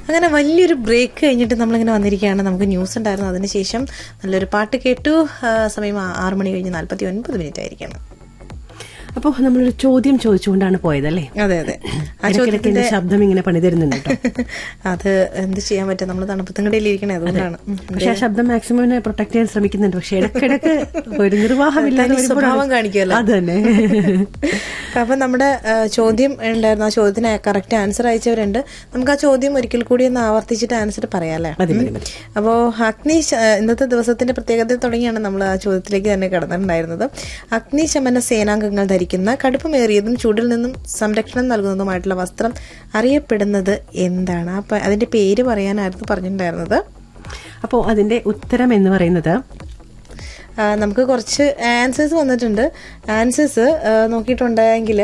അങ്ങനെ വലിയൊരു ബ്രേക്ക് കഴിഞ്ഞിട്ട് നമ്മളിങ്ങനെ വന്നിരിക്കുകയാണ് നമുക്ക് ന്യൂസ് ഉണ്ടായിരുന്നു അതിനുശേഷം നല്ലൊരു പാട്ട് കേട്ടു ആ, സമയം ആ- ആറ് മണി കഴിഞ്ഞ് നാൽപ്പത്തി ഒൻപത് മിനിറ്റ് ആയിരിക്കണം അപ്പോൾ നമ്മളൊരു ചോദ്യം ചോദിച്ചുകൊണ്ടാണ് പോയതല്ലേ അതെ അതെ ആ ഇടയ്ക്കിടയ്ക്ക് ചോദ്യത്തിന്റെ എന്റെ ശബ്ദം ഇങ്ങനെ പണിതരുന്നുണ്ട് കേട്ടോ അത് എന്ത് ചെയ്യാൻ പറ്റും നമ്മൾ തണുപ്പത്തുങ്കടയിൽ ഇരിക്കണേ അതുകൊണ്ടാണ് ഉം. പക്ഷെ ആ ശബ്ദം മാക്സിമം പ്രൊട്ടക്ട് ചെയ്യാൻ ശ്രമിക്കുന്നുണ്ട് പക്ഷെ ഇടയ്ക്കിടയ്ക്ക് ഒരു നിർവാഹമില്ലാതെ തനി സ്വഭാവം കാണിക്കുമല്ലോ. അത് തന്നെ അപ്പൊ നമ്മുടെ ആ, ചോദ്യം ഉണ്ടായിരുന്നു ആ ചോദ്യത്തിന് കറക്റ്റ് ആൻസർ അയച്ചവരുണ്ട് നമുക്ക് ആ ചോദ്യം ഒരിക്കൽ കൂടി ഒന്ന് ആവർത്തിച്ചിട്ട് ആൻസർ പറയാല്ലേ മതി മതി മതി അപ്പോ അഗ്നി ശ- ഇന്നത്തെ ദിവസത്തിന്റെ പ്രത്യേകത തുടങ്ങിയാണ് നമ്മൾ ആ ചോദ്യത്തിലേക്ക് തന്നെ കടന്നിട്ടുണ്ടായിരുന്നത് അഗ്നിശമന സേനാംഗങ്ങൾ ധരിക്കുന്ന കടുപ്പമേറിയതും ചൂടിൽ നിന്നും സംരക്ഷണം നൽകുന്നതുമായിട്ടുള്ള വസ്ത്രം അറിയപ്പെടുന്നത് എന്താണ് അപ്പൊ അതിന്റെ പേര് പറയാനായിരുന്നു പറഞ്ഞിട്ടുണ്ടായിരുന്നത് അപ്പോൾ അതിന്റെ ഉത്തരം എന്ന് പറയുന്നത് ആ, നമുക്ക് കുറച്ച് ആൻസേഴ്സ് വന്നിട്ടുണ്ട് ആൻസേഴ്സ് നോക്കിയിട്ടുണ്ടെങ്കിൽ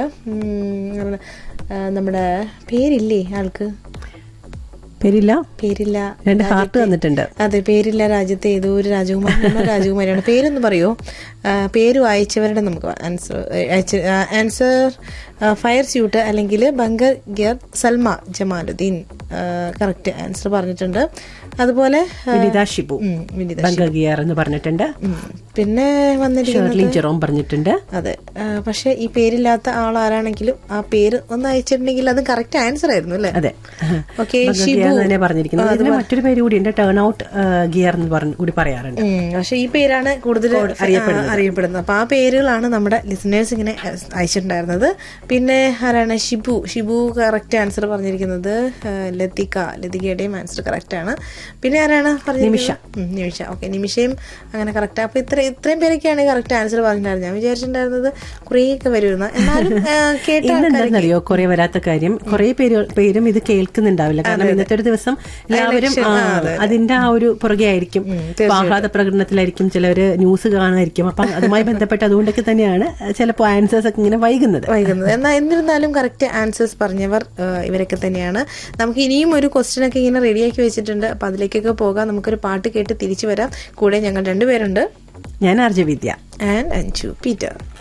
നമ്മുടെ പേരില്ലേ ആൾക്ക് പേരില്ല പേരില്ല രണ്ട് ഹാർട്ട് തന്നിട്ടുണ്ട് അതെ പേരില്ല രാജ്യത്തെ ഏതോ ഒരു രാജകുമാരനോ രാജകുമാരിയാണ് പേരൊന്ന് പറയോ ആ, പേര് വായിച്ചവരുടെ നമുക്ക് ആൻസർ ആൻസർ ഫയർ സ്യൂട്ട് അല്ലെങ്കിൽ bunker gear Salma Jamaluddin correct answer പറഞ്ഞിട്ടുണ്ട് അതുപോലെ ആ, വിനിത ഷിബു ഉം, വിനിത ബംഗഗിയർ എന്ന് പറഞ്ഞിട്ടുണ്ട് ഉം. പിന്നെ വന്നിരിക്കുന്നത് ഷേർലി ജെറോം പറഞ്ഞിട്ടുണ്ട് അതെ ആ, പക്ഷെ ഈ പേരില്ലാത്ത ആൾ ആരാണെങ്കിലും ആ പേര് ഒന്ന് അയച്ചിട്ടുണ്ടെങ്കിൽ അത് കറക്റ്റ് ആൻസർ ആയിരുന്നു അല്ലേ അതെ ഓക്കെ ബംഗഗിയർ എന്ന് തന്നെ പറഞ്ഞിരിക്കുന്നത് ഇതിന് മറ്റൊരു പേര് കൂടി ഉണ്ട് ടേൺ ഔട്ട് ഗിയർ എന്ന് പറഞ്ഞ് കൂടി പറയാറുണ്ട് പക്ഷെ ഈ പേരാണ് കൂടുതൽ അറിയപ്പെടുന്നത് അറിയപ്പെടുന്നത് അപ്പൊ ആ പേരുകളാണ് നമ്മുടെ ലിസണേഴ്സ് ഇങ്ങനെ അഹ് അയച്ചിട്ടുണ്ടായിരുന്നത് പിന്നെ ആരാണ് ഷിബു ഷിബു കറക്റ്റ് ആൻസർ പറഞ്ഞിരിക്കുന്നത് ആ, ലതിക ലതികയുടെയും ആൻസർ കറക്റ്റ് ആണ് പിന്നെ ആരാണ് പറഞ്ഞിരിക്കുന്നത് ഉം, നിമിഷ ഓക്കെ നിമിഷയും അങ്ങനെ കറക്റ്റ് അപ്പൊ ഇത്ര ഇത്രയും പേരൊക്കെയാണ് കറക്റ്റ് ആൻസർ പറഞ്ഞിട്ടുണ്ടായിരുന്നത് ഞാൻ വിചാരിച്ചിട്ടുണ്ടായിരുന്നത് കുറേയൊക്കെ വരുമെന്ന് എന്നാലും ആ, കേട്ട ഇന്നെന്താണെന്നറിയോ കുറെ വരാത്ത കാര്യം കുറെ പേര് പേരും ഇത് കേൾക്കുന്നുണ്ടാവില്ല കാരണം ഇന്നത്തെ ഒരു ദിവസം എല്ലാവരും ആ, അതിന്റെ ആ ഒരു പുറകെ ആയിരിക്കും ഇപ്പൊ ആഹ്ലാദ പ്രകടനത്തിലായിരിക്കും ചിലവര് ന്യൂസ് കാണുമായിരിക്കും അപ്പം അതുമായി ബന്ധപ്പെട്ട് അതുകൊണ്ടൊക്കെ തന്നെയാണ് ചിലപ്പോൾ ആൻസേഴ്സ് ഒക്കെ ഇങ്ങനെ വൈകുന്നത് വൈകുന്നത് എന്നാൽ എന്നിരുന്നാലും കറക്റ്റ് ആൻസേഴ്സ് പറഞ്ഞവർ ആ, ഇവരൊക്കെ തന്നെയാണ് നമുക്ക് ഇനിയും ഒരു ക്വസ്റ്റ്യൻ ഒക്കെ ഇങ്ങനെ റെഡിയാക്കി വെച്ചിട്ടുണ്ട് അപ്പൊ അതിലേക്കൊക്കെ പോകാം നമുക്കൊരു പാട്ട് കേട്ട് തിരിച്ചു വരാം കൂടെ ഞങ്ങൾ രണ്ടുപേരുണ്ട് ഞാൻ ആർജ വിദ്യ ആൻഡ് അഞ്ചു പീറ്റർ